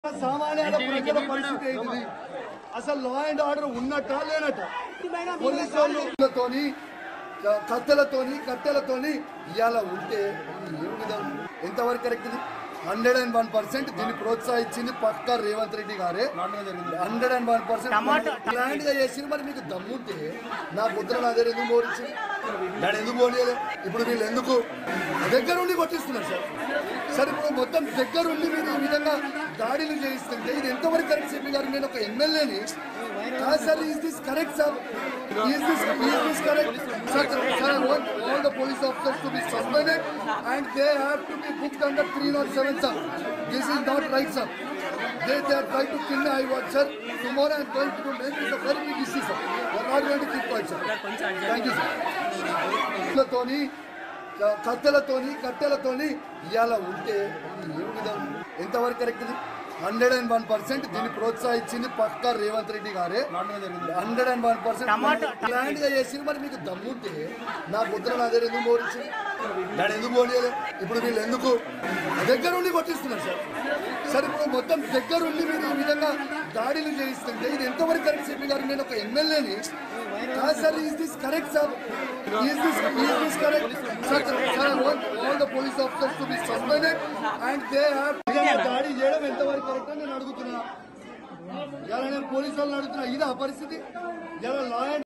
సామాన్యాల ప్రజల పరిస్థితి ఏంటిది అసలు లా అండ్ ఆర్డర్ ఉన్నట్ట లేనట్ట పోలీసు వాళ్ళతోని కత్తెలతోని కట్టెలతోని ఇవాళ ఉంటే ఇది ఏం విధానం ఎంతవరకు కరెక్ట్ ఇది హండ్రెడ్ అండ్ వన్ పర్సెంట్ దీన్ని ప్రోత్సహించింది పక్క రేవంత్ రెడ్డి గారే hundred and one percent grand గా చేసి మరి మీకు దమ్ముంటే నా పుత్ర నా దగ్గర ఎందుకు పోవచ్చు దాని ఎందుకు పోనీయలే ఇప్పుడు వీళ్ళు ఎందుకు దగ్గరుండి కొట్టిస్తున్నారు సార్ సార్ ఇప్పుడు మొత్తం దగ్గరుండి మీరు ఈ విధంగా దాడులు చేయిస్తుంటే ఇది ఎంతవరకు కరెక్ట్ చెప్పి గారు నేను ఒక ఎమ్మెల్యేని కాదు sir is this correct sir is this is this correct sir sir I want all the police officers to be suspended and they have to be booked under three not seven sir this is not right sir They, they are trying to kill me. I want, sir. Tomorrow I am going to make this a very big issue, sir. We are not going to keep quiet, sir. Thank you, sir. కత్తెలతోని కత్తెలతోని కట్టెలతోని ఇవాళ ఉంటే ఇది ఏం విధానం ఎంతవరకు correct ఇది హండ్రెడ్ అండ్ వన్ పర్సెంట్ దీన్ని ప్రోత్సహించింది పక్క రేవంత్ రెడ్డి గారే hundred and one percent grand గా చేసి మరి మీకు దమ్ముంటే నా పుత్ర నా దగ్గర ఎందుకు పోవచ్చు దాని ఎందుకు పోనీయలే ఇప్పుడు వీళ్ళు ఎందుకు దగ్గరుండి కొట్టిస్తున్నారు సార్ సార్ ఇప్పుడు మొత్తం దగ్గరుండి మీరు ఈ విధంగా దాడులు చేయిస్తుంటే ఇది ఎంతవరకు కరెక్ట్ చెప్పి గారు నేను ఒక ఎమ్మెల్యేని కాదు sir is this correct sir is this is this correct sir sir I want all the police officers to be suspended and they have దాడి చేయడం ఎంతవరకు కరెక్ట్ అని నేను అడుగుతున్నా ఇలా నేను పోలీసు వాళ్ళని అడుగుతున్నా ఇదా పరిస్థితి ఇలా లా అండ్